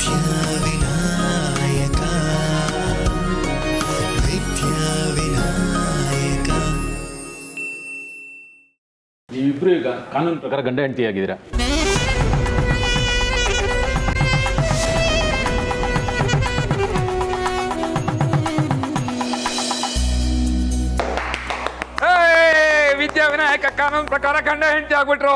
ವಿದ್ಯಾವಿನಾಯಕ ವಿದ್ಯಾವಿನಾಯಕ ನೀವಿಬ್ರು ಈಗ ಕಾನೂನು ಪ್ರಕಾರ ಗಂಡ ಹೆಂಡತಿ ಆಗಿದ್ದೀರಾ ಏಯ್! ವಿದ್ಯಾವಿನಾಯಕ ಕಾನೂನು ಪ್ರಕಾರ ಗಂಡ ಹೆಂಡತಿ ಆಗ್ಬಿಟ್ರು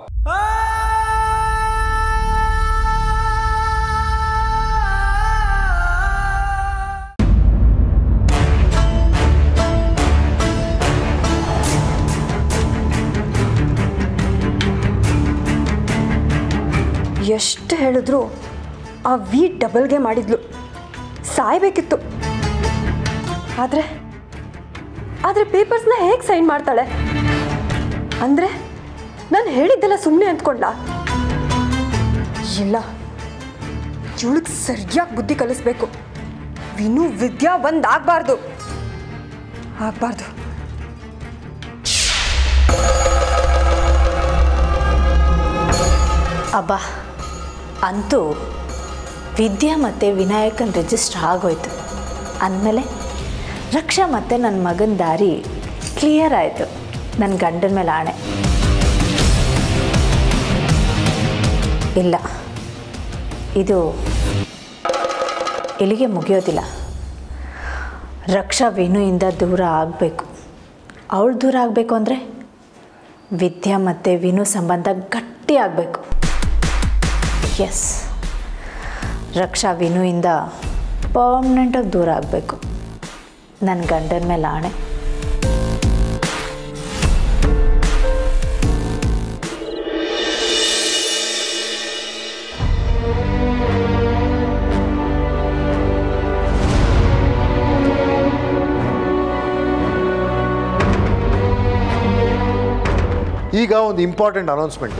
ಎಷ್ಟು ಹೇಳಿದ್ರು ಆ ವಿ ಡಬಲ್ಗೆ ಮಾಡಿದ್ಲು ಸಾಯ್ಬೇಕಿತ್ತು ಆದರೆ ಆದರೆ ಪೇಪರ್ಸ್ನ ಹೇಗೆ ಸೈನ್ ಮಾಡ್ತಾಳೆ ಅಂದರೆ ನಾನು ಹೇಳಿದ್ದೆಲ್ಲ ಸುಮ್ಮನೆ ಅಂದ್ಕೊಂಡ ಇಲ್ಲ ಇವಳಿಗೆ ಸರಿಯಾಗಿ ಬುದ್ಧಿ ಕಲಿಸ್ಬೇಕು ವಿನು ವಿದ್ಯಾ ಒಂದು ಆಗಬಾರ್ದು ಆಗಬಾರ್ದು ಅಬ್ಬಾ ಅಂತೂ ವಿದ್ಯಾ ಮತ್ತು ವಿನಾಯಕನ್ ರಿಜಿಸ್ಟರ್ ಆಗೋಯ್ತು ಅಂದಮೇಲೆ ರಕ್ಷಾ ಮತ್ತು ನನ್ನ ಮಗನ ದಾರಿ ಕ್ಲಿಯರ್ ಆಯಿತು ನನ್ನ ಗಂಡನ ಮೇಲೆ ಆಣೆ ಇಲ್ಲ ಇದು ಇಲ್ಲಿಗೆ ಮುಗಿಯೋದಿಲ್ಲ ರಕ್ಷಾ ವಿನುಯಿಂದ ದೂರ ಆಗಬೇಕು ಅವಳು ದೂರ ಆಗಬೇಕು ಅಂದರೆ ವಿದ್ಯಾ ಮತ್ತು ವಿನು ಸಂಬಂಧ ಗಟ್ಟಿ ಆಗಬೇಕು ಎಸ್ ರಕ್ಷಾ ವಿನುಯಿಂದ ಪರ್ಮನೆಂಟಾಗಿ ದೂರ ಆಗಬೇಕು ನನ್ನ ಗಂಡನ ಮೇಲೆ ಆಣೆ ಈಗ ಒಂದು important announcement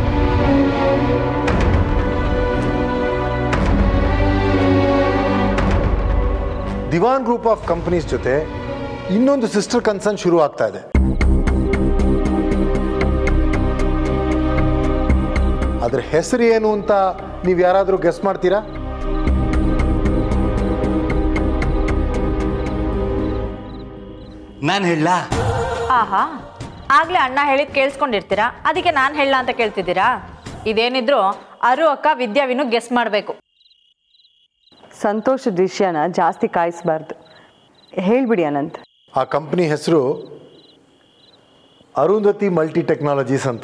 Dewan group of companies ಜೊತೆ ಇನ್ನೊಂದು ಸಿಸ್ಟರ್ ಕನ್ಸರ್ನ್ ಶುರು ಆಗ್ತಾ ಇದೆ ಅದ್ರ ಹೆಸರು ಏನು ಅಂತ ನೀವು ಯಾರಾದರೂ ಗೆಸ್ ಮಾಡ್ತೀರಾ ನಾನು ಹೇಳ ಆಹಾ ಆಗಲೇ ಅಣ್ಣ ಹೇಳಿದ್ ಕೇಳಿಸ್ಕೊಂಡಿರ್ತೀರಾ ಅದಕ್ಕೆ ನಾನು ಹೇಳ ಅಂತ ಕೇಳ್ತಿದ್ದೀರಾ ಇದೇನಿದ್ರು ಅರು ಅಕ್ಕ ವಿದ್ಯಾ ವಿನು ಗೆಸ್ ಮಾಡಬೇಕು ಸಂತೋಷದ ವಿಷಯನ ಜಾಸ್ತಿ ಕಾಯಿಸ್ಬಾರ್ದು ಹೇಳ್ಬಿಡಿ ಅನಂತ್ ಆ ಕಂಪ್ನಿ ಹೆಸರು ಅರುಂಧತಿ ಮಲ್ಟಿ ಟೆಕ್ನಾಲಜೀಸ್ ಅಂತ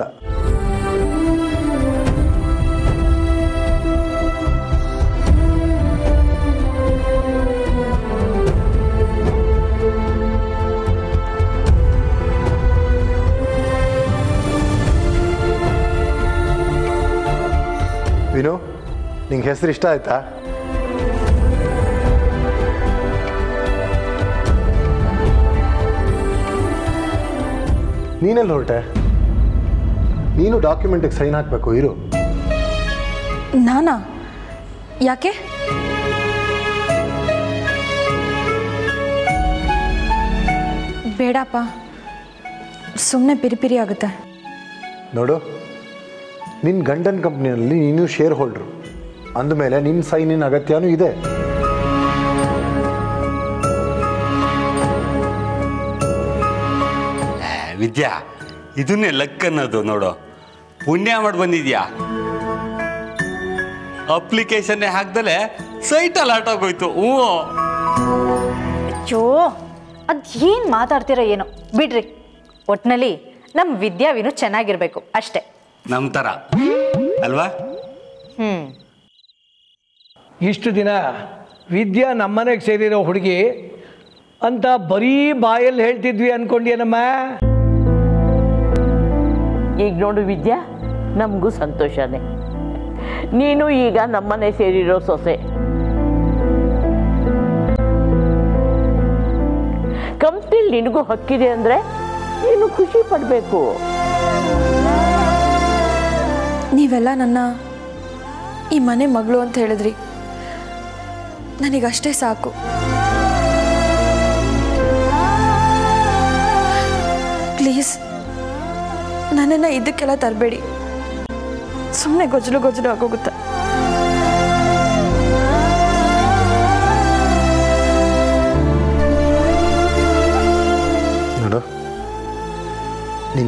ವಿನು ನಿಂಗೆ ಹೆಸರು ಇಷ್ಟ ಆಯ್ತಾ ನೀನೆಲ್ಲಿ ಹೊರಟೆ ನೀನು ಡಾಕ್ಯುಮೆಂಟಿಗೆ ಸೈನ್ ಹಾಕಬೇಕು ಇರು ನಾನಾ ಯಾಕೆ ಬೇಡಪ್ಪ ಸುಮ್ಮನೆ ಪಿರಿಪಿರಿ ಆಗುತ್ತೆ ನೋಡು ನಿನ್ನ ಗಂಡನ ಕಂಪ್ನಿಯಲ್ಲಿ ನೀನು ಶೇರ್ ಹೋಲ್ಡ್ರು ಅಂದಮೇಲೆ ನಿನ್ನ ಸೈನಿನ ಅಗತ್ಯನೂ ಇದೆ ವಿದ್ಯಾ ಇದನ್ನೇ ಲಕ್ ಅನ್ನೋದು ನೋಡು ಪುಣ್ಯ ಮಾಡಿ ಬಂದಿದ್ಯಾ ಅಪ್ಲಿಕೇಶನ್ನೇ ಹಾಕ್ದಲೆ ಸೈಟಲ್ಲಿ ಆಟೋಗೋಯ್ತು ಹ್ಞೂ ಅಯ್ಯೋ ಅದು ಏನು ಮಾತಾಡ್ತೀರೋ ಏನೋ ಬಿಡ್ರಿ ಒಟ್ನಲ್ಲಿ ನಮ್ಮ ವಿದ್ಯಾ ವಿನು ಚೆನ್ನಾಗಿರ್ಬೇಕು ಅಷ್ಟೇ ನಮ್ಮ ಥರ ಅಲ್ವಾ ಹ್ಞೂ ಇಷ್ಟು ದಿನ ವಿದ್ಯಾ ನಮ್ಮನೆಗೆ ಸೇರಿರೋ ಹುಡುಗಿ ಅಂತ ಬರೀ ಬಾಯಲ್ಲಿ ಹೇಳ್ತಿದ್ವಿ ಅನ್ಕೊಂಡ್ಯೇನಮ್ಮ ಈಗ ನೋಡು ವಿದ್ಯಾ ನಮಗೂ ಸಂತೋಷನೇ ನೀನು ಈಗ ನಮ್ಮನೆ ಸೇರಿರೋ ಸೊಸೆ ಕಂಪ್ನಿಲಿ ನಿನಗೂ ಹಕ್ಕಿದೆ ಅಂದರೆ ನೀನು ಖುಷಿ ಪಡಬೇಕು ನೀವೆಲ್ಲ ನನ್ನ ಈ ಮನೆ ಮಗಳು ಅಂತ ಹೇಳಿದ್ರಿ ನನಗಷ್ಟೇ ಸಾಕು ಪ್ಲೀಸ್ ನನ್ನನ್ನು ಇದಕ್ಕೆಲ್ಲ ತರಬೇಡಿ ಸುಮ್ಮನೆ ಗೊಜ್ಲು ಗೊಜ್ಲು ಆಗೋಗುತ್ತೆ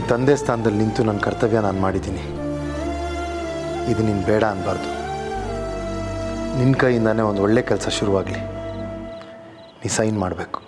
ತಂದೆ ಸ್ಥಾನದಲ್ಲಿ ನಿಂತು ನನ್ನ ಕರ್ತವ್ಯ ನಾನು ಮಾಡಿದ್ದೀನಿ ಇದು ನೀನು ಬೇಡ ಅನ್ನಬಾರ್ದು ನಿನ್ನ ಕೈಯಿಂದಾನೇ ಒಂದು ಒಳ್ಳೆ ಕೆಲಸ ಶುರುವಾಗಲಿ ನೀ ಸೈನ್ ಮಾಡಬೇಕು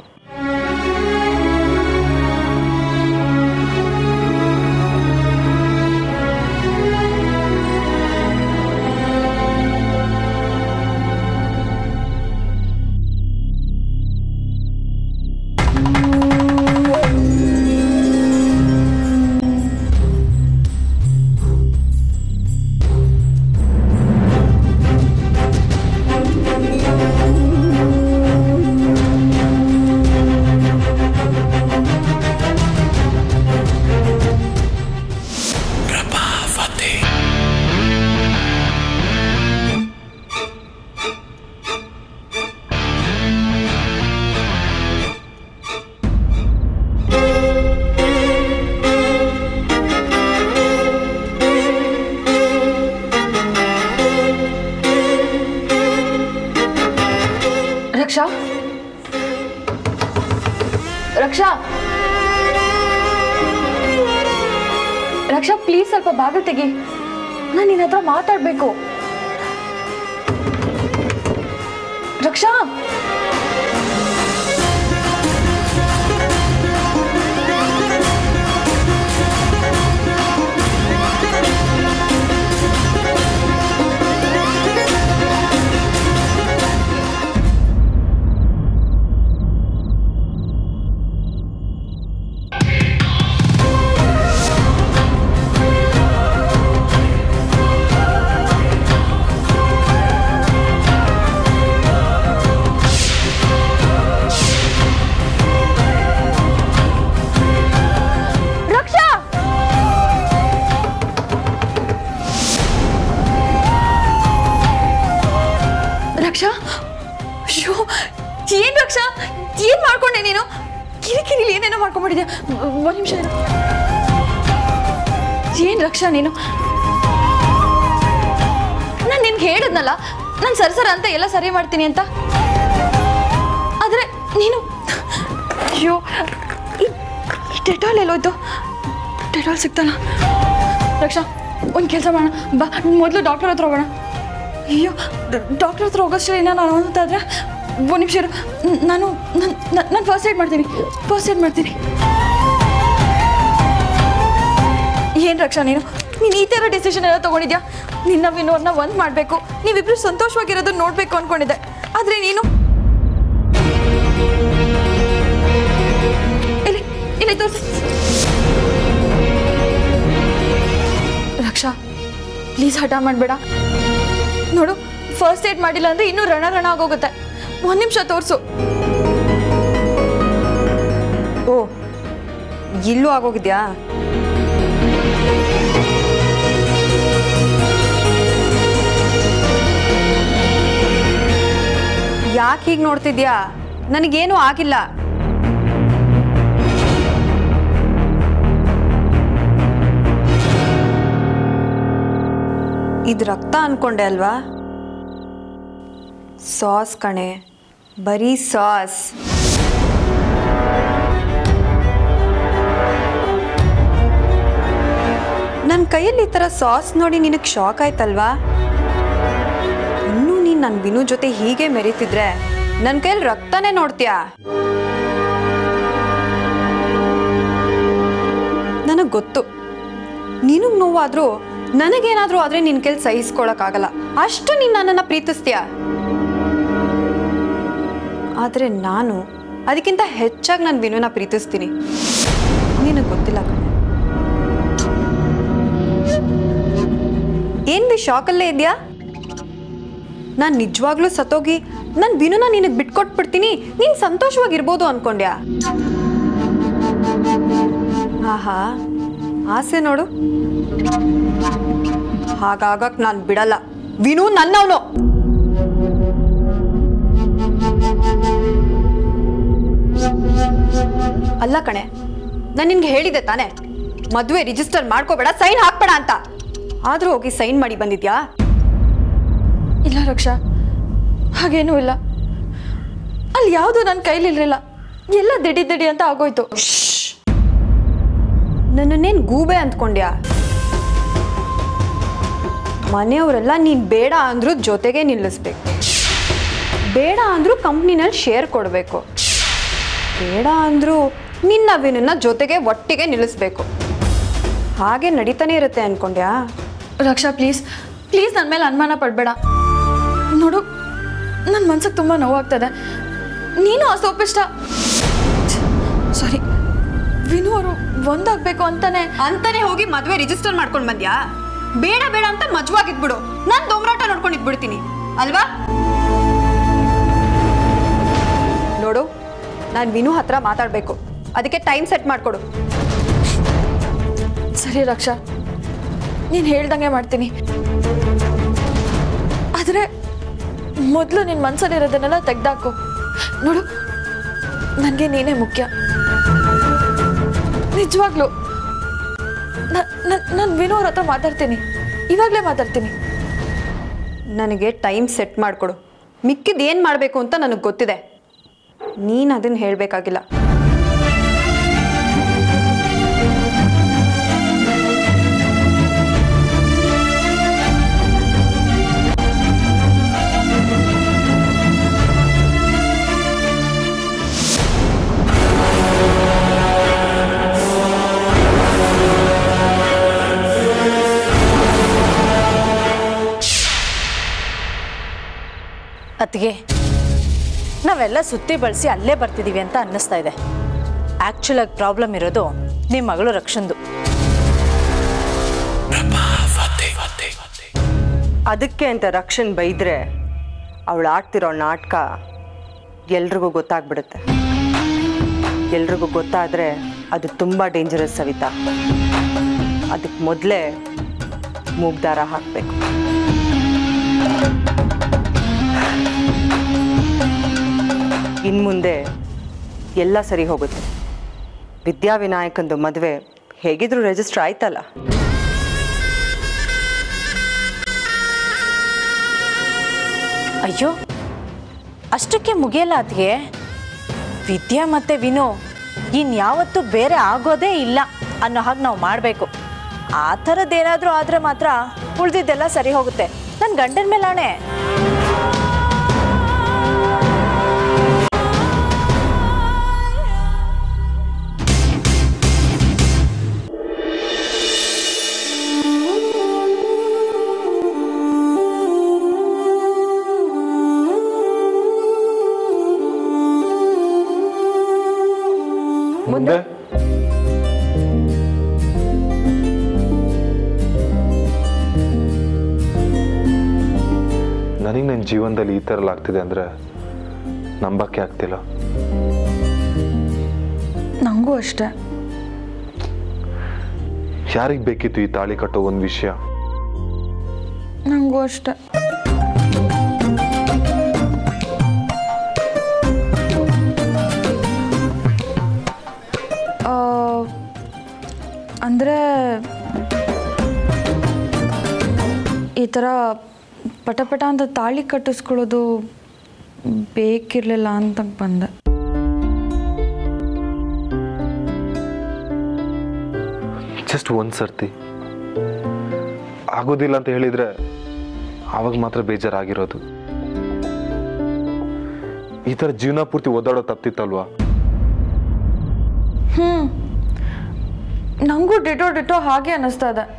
ರಕ್ಷಾ ರಕ್ಷಾ ರಕ್ಷಾ ಪ್ಲೀಸ್ ಸ್ವಲ್ಪ ಬಾಗಿಲು ತೆಗಿ ನಾನು ನಿನ್ನ ಹತ್ರ ಮಾತಾಡಬೇಕು ರಕ್ಷಾ ರಕ್ಷಾ ರಕ್ಷಾ ಶೋ ಏನ್ ರಕ್ಷಾ ಏನ್ ಮಾಡ್ಕೊಂಡೆ ನೀನು ಕಿರಿಕಿರಿಲಿ ಏನೇನೋ ಮಾಡ್ಕೊಂಡ್ಬಿಟ್ಟಿದ್ಯಾ ಒಂದ್ ನಿಮಿಷ ಇರು. ಏನ್ ರಕ್ಷಾ ನೀನು ನಾನು ನಿನ್ಗೆ ಹೇಳಿದ್ನಲ್ಲ ನಾನು ಸರಿ ಸರ ಅಂತ ಎಲ್ಲ ಸರಿ ಮಾಡ್ತೀನಿ ಅಂತ ಆದ್ರೆ ನೀನು ಅಯ್ಯೋ ಈ ಡೆಟಾಲ್ ಎಲ್ಲೋಯ್ತು ಡೆಟಾಲ್ ಸಿಗ್ತಲ್ಲ ರಕ್ಷಾ ಒಂದು ಕೆಲಸ ಮಾಡೋಣ ಬಾ ಮೊದಲು ಡಾಕ್ಟರ್ ಹತ್ರ ಹೋಗೋಣ ಅಯ್ಯೋ ಡಾಕ್ಟರ್ ಹತ್ರ ಹೋಗೋಷ್ಟರಲ್ಲಿ ನಾನು ಅನ್ನೋದಾದ್ರೆ ಒಂದು ನಿಮಿಷ ಇರು ನ್- ನಾನು ನಾನು ಫಸ್ಟ್ ಏಡ್ ಮಾಡ್ತೀನಿ ಫಸ್ಟ್ ಏಡ್ ಮಾಡ್ತೀನಿ ಏನು ರಕ್ಷಾ ನೀನು ನೀನು ಈ ಥರ ಡಿಸಿಷನ್ ಎಲ್ಲ ತೊಗೊಂಡಿದ್ಯಾ ನಿನ್ನ ವಿನೋರ್ನ ಒಂದು ಮಾಡಬೇಕು ನೀವಿಬ್ರು ಸಂತೋಷವಾಗಿರೋದನ್ನ ನೋಡಬೇಕು ಅಂದ್ಕೊಂಡಿದ್ದೆ ಆದರೆ ನೀನು ಇಲ್ಲಿ ಇಲ್ಲಿ ತೋರಿಸಿ ರಕ್ಷಾ ಪ್ಲೀಸ್ ಹಠ ಮಾಡಬೇಡ ನೋಡು ಫಸ್ಟ್ ಏಡ್ ಮಾಡಿಲ್ಲ ಅಂದ್ರೆ ಇನ್ನೂ ರಣ ರಣ ಆಗೋಗುತ್ತೆ ಒಂದು ನಿಮಿಷ ತೋರಿಸು ಓ ಇಲ್ಲೂ ಆಗೋಗಿದ್ಯಾ ಯಾಕೆ ಹೀಗೆ ನೋಡ್ತಿದ್ಯಾ ನನಗೇನೂ ಆಗಿಲ್ಲ ಇದು ರಕ್ತ ಅನ್ಕೊಂಡೆ ಅಲ್ವಾ ಸಾಸ್ ಕಣೆ ಬರೀ ಸಾಸ್ ನನ್ನ ಕೈಯಲ್ಲಿ ಈ ಥರ ಸಾಸ್ ನೋಡಿ ನಿನಗೆ ಶಾಕ್ ಆಯ್ತಲ್ವಾ ಇನ್ನೂ ನೀನು ನನ್ನ ವಿನು ಜೊತೆ ಹೀಗೆ ಮೆರೀತಿದ್ರೆ ನನ್ನ ಕೈಯಲ್ಲಿ ರಕ್ತನೇ ನೋಡ್ತೀಯಾ ನನಗೆ ಗೊತ್ತು ನಿನಗೆ ನೋವಾದರೂ ನನಗೇನಾದರೂ ಆದರೆ ನಿನ್ನ ಕೈಲಿ ಸಹಿಸ್ಕೊಳಕ್ಕಾಗಲ್ಲ ಅಷ್ಟು ನೀನು ನನ್ನನ್ನು ಪ್ರೀತಿಸ್ತೀಯ ಆದರೆ ನಾನು ಅದಕ್ಕಿಂತ ಹೆಚ್ಚಾಗಿ ನಾನು ವಿನುನ ಪ್ರೀತಿಸ್ತೀನಿ ನಿನಗೆ ಗೊತ್ತಿಲ್ಲ ಕಣೆ ಏನ್ ಬಿ ಶಾಕಲ್ಲೇ ಇದೆಯಾ ನಾನು ನಿಜವಾಗ್ಲೂ ಸತ್ತೋಗಿ ನಾನು ವಿನುನ ನಿನಗೆ ಬಿಟ್ಕೊಟ್ಬಿಡ್ತೀನಿ ನೀನು ಸಂತೋಷವಾಗಿರ್ಬೋದು ಅನ್ಕೊಂಡ್ಯಾ ಆಹಾ ಆಸೆ ನೋಡು ಹಾಗಾಗಕ್ ನಾನು ಬಿಡಲ್ಲ ವಿನು ನನ್ನವನು ಅಲ್ಲ ಕಣೆ ನಾನು ನಿನ್ಗೆ ಹೇಳಿದೆ ತಾನೆ ಮದುವೆ ರಿಜಿಸ್ಟರ್ ಮಾಡ್ಕೋಬೇಡ ಸೈನ್ ಹಾಕ್ಬೇಡ ಅಂತ ಆದ್ರೂ ಹೋಗಿ ಸೈನ್ ಮಾಡಿ ಬಂದಿದ್ಯಾ ಇಲ್ಲ ರಕ್ಷಾ ಹಾಗೇನೂ ಇಲ್ಲ ಅಲ್ಲಿ ಯಾವುದು ನನ್ನ ಕೈಲಿರಲಿಲ್ಲ ಎಲ್ಲ ದಿಡಿ ದಿಡಿ ಅಂತ ಆಗೋಯ್ತು ನನ್ನನ್ನೇನು ಗೂಬೆ ಅಂದ್ಕೊಂಡ್ಯಾ ಮನೆಯವರೆಲ್ಲ ನೀನು ಬೇಡ ಅಂದ್ರೂ ಜೊತೆಗೆ ನಿಲ್ಲಿಸ್ಬೇಕು ಬೇಡ ಅಂದ್ರೂ ಕಂಪ್ನಿನಲ್ಲಿ ಶೇರ್ ಕೊಡಬೇಕು ಬೇಡ ಅಂದ್ರೂ ನಿನ್ನ ವಿನನ್ನ ಜೊತೆಗೆ ಒಟ್ಟಿಗೆ ನಿಲ್ಲಿಸ್ಬೇಕು ಹಾಗೆ ನಡೀತಾನೆ ಇರುತ್ತೆ ಅನ್ಕೊಂಡ್ಯಾ ರಕ್ಷಾ ಪ್ಲೀಸ್ ಪ್ಲೀಸ್ ನನ್ನ ಮೇಲೆ ಅನುಮಾನ ಪಡಬೇಡ ನೋಡು ನನ್ನ ಮನ್ಸಿಗೆ ತುಂಬ ನೋವಾಗ್ತದೆ ನೀನು ಆ ಸೋಪಿಷ್ಟ ಸಾರಿ ವಿನು ಅವರು ಒಂದಾಗಬೇಕು ಅಂತಾನೆ ಅಂತಾನೆ ಹೋಗಿ ಮದುವೆ ರಿಜಿಸ್ಟರ್ ಮಾಡ್ಕೊಂಡು ಬಂದ್ಯಾ ಬೇಡ ಬೇಡ ಅಂತ ಮಜವಾಗಿದ್ಬಿಡು ನಾನು ದೊಂಬರಾಟ ನೋಡ್ಕೊಂಡು ಇದ್ಬಿಡ್ತೀನಿ ಅಲ್ವಾ ನೋಡು ನಾನು ವಿನು ಹತ್ರ ಮಾತಾಡಬೇಕು ಅದಕ್ಕೆ ಟೈಮ್ ಸೆಟ್ ಮಾಡಿಕೊಡು ಸರಿ ರಕ್ಷಾ ನೀನು ಹೇಳ್ದಂಗೆ ಮಾಡ್ತೀನಿ ಆದರೆ ಮೊದಲು ನಿನ್ನ ಮನಸ್ಸಲ್ಲಿರೋದನ್ನೆಲ್ಲ ತೆಗ್ದಾಕು ನೋಡು ನನಗೆ ನೀನೇ ಮುಖ್ಯ ನಿಜವಾಗ್ಲು ನಾನು ವಿನೋ ಅವ್ರ ಹತ್ರ ಮಾತಾಡ್ತೀನಿ ಇವಾಗಲೇ ಮಾತಾಡ್ತೀನಿ ನನಗೆ ಟೈಮ್ ಸೆಟ್ ಮಾಡಿಕೊಡು ಮಿಕ್ಕಿದ್ದು ಏನು ಮಾಡಬೇಕು ಅಂತ ನನಗೆ ಗೊತ್ತಿದೆ ನೀನು ಅದನ್ನು ಹೇಳಬೇಕಾಗಿಲ್ಲ ಅತ್ತಿಗೆ ನಾವೆಲ್ಲ ಸುತ್ತಿ ಬಳಸಿ ಅಲ್ಲೇ ಬರ್ತಿದ್ದೀವಿ ಅಂತ ಅನ್ನಿಸ್ತಾ ಇದೆ ಆ್ಯಕ್ಚುಲಾಗಿ ಪ್ರಾಬ್ಲಮ್ ಇರೋದು ನಿಮ್ಮ ಮಗಳು ರಕ್ಷನ್ದು ಅದಕ್ಕೆ ಅಂತ ರಕ್ಷಣ್ ಬೈದ್ರೆ ಅವಳು ಆಡ್ತಿರೋ ನಾಟಕ ಎಲ್ರಿಗೂ ಗೊತ್ತಾಗ್ಬಿಡುತ್ತೆ ಎಲ್ರಿಗೂ ಗೊತ್ತಾದರೆ ಅದು ತುಂಬ ಡೇಂಜರಸ್ ಸವಿತಾ ಅದಕ್ಕೆ ಮೊದಲೇ ಮೂಗ್ದಾರ ಹಾಕಬೇಕು ಇನ್ನು ಮುಂದೆ ಎಲ್ಲ ಸರಿ ಹೋಗುತ್ತೆ ವಿದ್ಯಾವಿನಾಯಕಂದು ಮದುವೆ ಹೇಗಿದ್ರೂ ರಿಜಿಸ್ಟರ್ ಆಯ್ತಲ್ಲ ಅಯ್ಯೋ ಅಷ್ಟಕ್ಕೆ ಮುಗಿಯಲ್ಲ ಅತ್ತಿಗೆ ವಿದ್ಯಾ ಮತ್ತು ವಿನು ಇನ್ಯಾವತ್ತೂ ಬೇರೆ ಆಗೋದೇ ಇಲ್ಲ ಅನ್ನೋ ಹಾಗೆ ನಾವು ಮಾಡಬೇಕು ಆ ಥರದ್ದೇನಾದರೂ ಆದರೆ ಮಾತ್ರ ಉಳಿದಿದ್ದೆಲ್ಲ ಸರಿ ಹೋಗುತ್ತೆ ನನ್ನ ಗಂಡನ ಮೇಲೆ ಆಣೆ ಮುಂದೆ ನನಗೆ ನನ್ನ ಜೀವನದಲ್ಲಿ ಈ ಥರ ಎಲ್ಲ ಆಗ್ತಿದೆ ಅಂದರೆ ನಂಬಕ್ಕೆ ಆಗ್ತಿಲ್ಲ ನನಗೂ ಅಷ್ಟೇ ಯಾರಿಗೆ ಬೇಕಿತ್ತು ಈ ತಾಳಿ ಕಟ್ಟೋ ಒಂದು ವಿಷಯ ನನಗೂ ಅಷ್ಟೆ ಅಂದರೆ ಈ ಥರ ಪಟ ಪಟ ಅಂತ ತಾಳಿ ಕಟ್ಟಿಸ್ಕೊಳ್ಳೋದು ಬೇಕಿರಲಿಲ್ಲ ಅಂತ ಬಂದೆ ಜಸ್ಟ್ ಒಂದು ಸರ್ತಿ ಆಗೋದಿಲ್ಲ ಅಂತ ಹೇಳಿದರೆ ಆವಾಗ ಮಾತ್ರ ಬೇಜಾರಾಗಿರೋದು ಈ ಥರ ಜೀವನ ಪೂರ್ತಿ ಓದಾಡೋ ತಪ್ತಿತ್ತಲ್ವಾ ಹ್ಞೂ ನನಗೂ ಡಿಟೋ ಡಿಟೋ ಹಾಗೆ ಅನ್ನಿಸ್ತಾ ಇದೆ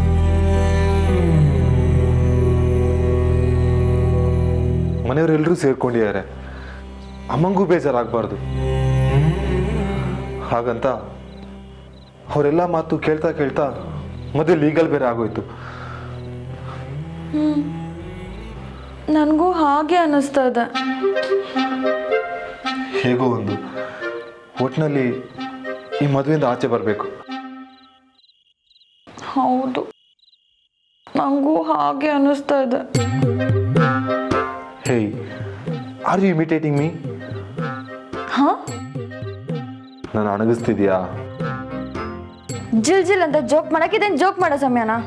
ಮನೆಯವರೆಲ್ಲರೂ ಸೇರ್ಕೊಂಡಿದ್ದಾರೆ ಅಮ್ಮಂಗೂ ಬೇಜಾರಾಗಬಾರ್ದು ಹಾಗಂತ ಅವರೆಲ್ಲ ಮಾತು ಕೇಳ್ತಾ ಕೇಳ್ತಾ ಮದುವೆ ಲೀಗಲ್ ಬೇರೆ ಆಗೋಯ್ತು ನನಗೂ ಹಾಗೆ ಅನ್ನಿಸ್ತಾ ಇದೆ ಹೇಗೋ ಒಂದು ಒಟ್ಟಿನಲ್ಲಿ ಈ ಮದುವೆಯಿಂದ ಆಚೆ ಬರಬೇಕು ಹೌದು ನನಗೂ ಹಾಗೆ ಅನ್ನಿಸ್ತಾ ಇದೆ hey are you imitating me ಹಾಂ ನಾನು ಅಣಗಿಸ್ತಿದ್ಯಾ ಜಿಲ್ ಜಿಲ್ ಅಂತ ಜೋಕ್ ಮಾಡಕ್ಕಿದೇನು ಜೋಕ್ ಮಾಡೋ ಸಮಯನಾ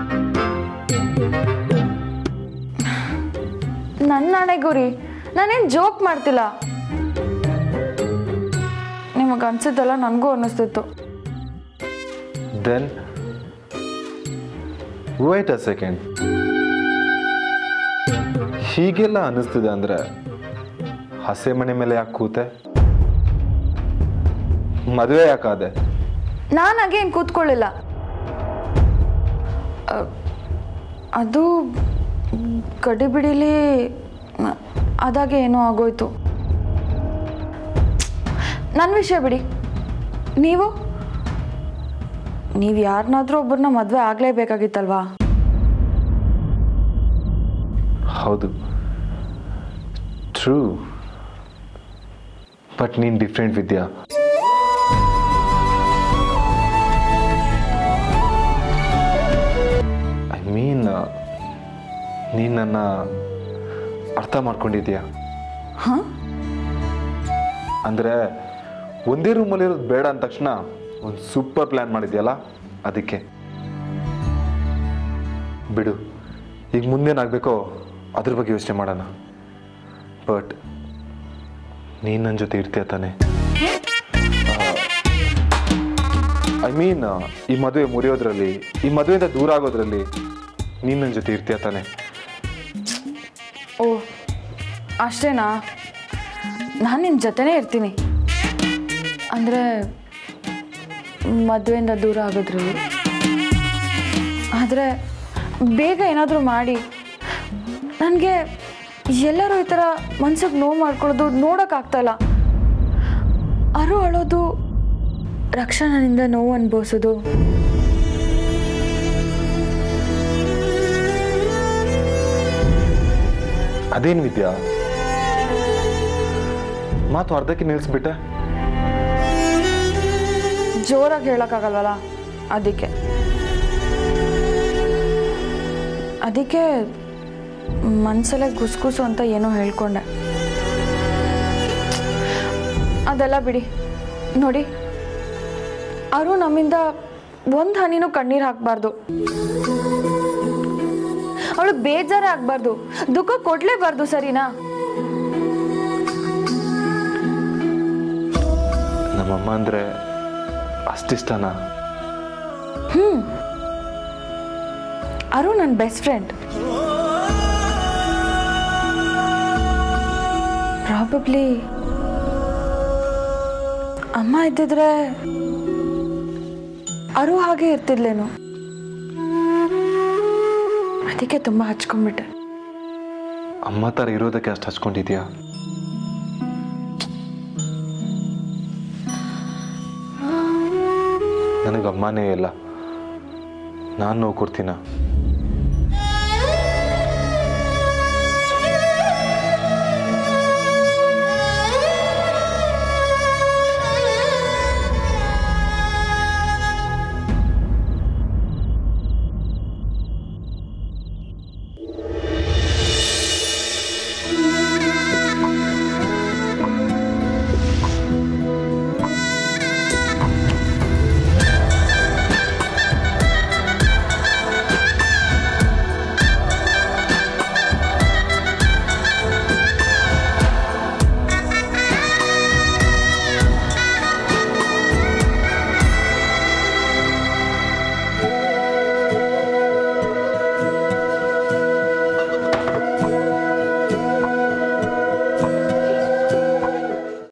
ನನ್ನ ಹಣೆಗುರಿ ನಾನೇನು ಜೋಕ್ ಮಾಡ್ತಿಲ್ಲ ನಿಮಗೆ ಅನ್ಸಿದ್ದೆಲ್ಲ ನನಗೂ ಅನ್ನಿಸ್ತಿತ್ತು ದೆನ್ ವೇಟ್ ಅ ಸೆಕೆಂಡ್ ಹೀಗೆಲ್ಲ ಅನ್ನಿಸ್ತಿದೆ ಅಂದರೆ ಹಸೆ ಮನೆ ಮೇಲೆ ಯಾಕೆ ಕೂತೆ ಮದುವೆ ಯಾಕಾದೆ ನಾನು ಹಾಗೇನು ಕೂತ್ಕೊಳ್ಳಿಲ್ಲ ಅ, ಅದು ಗಡಿಬಿಡಿಲಿ ಮ- ಅದಾಗೆ ಏನೋ ಆಗೋಯ್ತು ನನ್ನ ವಿಷಯ ಬಿಡಿ ನೀವು ನೀವು ಯಾರನ್ನಾದ್ರೂ ಒಬ್ಬರನ್ನ ಮದುವೆ ಆಗಲೇಬೇಕಾಗಿತ್ತಲ್ವಾ ಹೌದು ಟ್ರೂ ಬಟ್ ನೀನು ಡಿಫ್ರೆಂಟ್ ವಿದ್ಯಾ ಐ ಮೀನ್ ನೀನು ನನ್ನ ಅರ್ಥ ಮಾಡ್ಕೊಂಡಿದ್ಯಾ ಹಾಂ ಅಂದರೆ ಒಂದೇ ರೂಮಲ್ಲಿರೋದು ಬೇಡ ಅಂದ ತಕ್ಷಣ ಒಂದು ಸೂಪರ್ ಪ್ಲ್ಯಾನ್ ಮಾಡಿದ್ಯಲ್ಲ ಅದಕ್ಕೆ ಬಿಡು ಈಗ ಮುಂದೇನಾಗಬೇಕೋ ಅದ್ರ ಬಗ್ಗೆ ಯೋಚನೆ ಮಾಡೋಣ ಬಟ್ ನೀನು ನನ್ನ ಜೊತೆ ಇರ್ತೀಯ ತಾನೆ ಐ ಮೀನ್ ಈ ಮದುವೆ ಮುರಿಯೋದ್ರಲ್ಲಿ ಈ ಮದುವೆಯಿಂದ ದೂರ ಆಗೋದ್ರಲ್ಲಿ ನೀನು ನನ್ನ ಜೊತೆ ಇರ್ತೀಯ ತಾನೆ ಓ ಅಷ್ಟೇನಾ ನಾನು ನಿಮ್ಮ ಜೊತೆನೇ ಇರ್ತೀನಿ ಅಂದರೆ ಮದುವೆಯಿಂದ ದೂರ ಆಗೋದ್ರಲ್ಲಿ ಆದರೆ ಬೇಗ ಏನಾದರೂ ಮಾಡಿ ನನಗೆ ಎಲ್ಲರೂ ಈ ಥರ ಮನ್ಸಿಗೆ ನೋವು ಮಾಡ್ಕೊಳ್ಳೋದು ನೋಡೋಕ್ಕಾಗ್ತಾಯಿಲ್ಲ ಅರು ಅಳೋದು ರಕ್ಷಾ ನನ್ನಿಂದ ನೋವು ಅನುಭವಿಸೋದು ಅದೇನು ವಿದ್ಯಾ ಮಾತು ಅರ್ಧಕ್ಕೆ ನಿಲ್ಲಿಸ್ಬಿಟ್ಟೆ ಜೋರಾಗಿ ಹೇಳೋಕ್ಕಾಗಲ್ವಲ್ಲ ಅದಕ್ಕೆ ಅದಕ್ಕೆ ಮನಸ್ಸಲ್ಲೇ ಗುಸ್ಗುಸು ಅಂತ ಏನೋ ಹೇಳ್ಕೊಂಡೆ ಅದೆಲ್ಲ ಬಿಡಿ ನೋಡಿ ಅವರು ನಮ್ಮಿಂದ ಒಂದು ಹನಿನೂ ಕಣ್ಣೀರು ಹಾಕಬಾರ್ದು ಅವಳು ಬೇಜಾರೇ ಆಗಬಾರ್ದು ದುಃಖ ಕೊಡಲೇಬಾರ್ದು ಸರಿನಾ ನಮ್ಮಮ್ಮ ಅಂದರೆ ಅಷ್ಟಿಷ್ಟನಾ ಹ್ಞೂ ಅರು ನನ್ನ ಬೆಸ್ಟ್ ಫ್ರೆಂಡ್ ಪ್ರಾಬಬ್ಲಿ ಅಮ್ಮ ಇದ್ದಿದ್ರೆ ಅರು ಹಾಗೆ ಇರ್ತಿದ್ಲೇನು ಅದಕ್ಕೆ ತುಂಬ ಹಚ್ಕೊಂಡ್ಬಿಟ್ಟೆ ಅಮ್ಮ ಥರ ಇರೋದಕ್ಕೆ ಅಷ್ಟು ಹಚ್ಕೊಂಡಿದ್ಯಾ ನನಗೆ ಅಮ್ಮನೇ ಇಲ್ಲ ನಾನು ನೋವು ಕೊಡ್ತೀನ